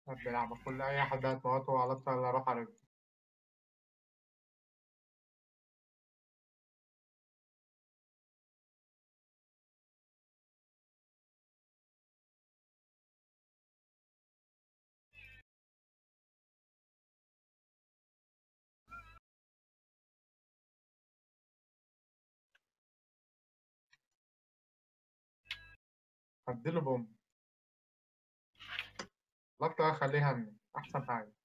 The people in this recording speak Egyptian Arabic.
بيلعب كل أي حد هتموته على طول أروح على هديله بوم لقطة أخليها مني أحسن حاجة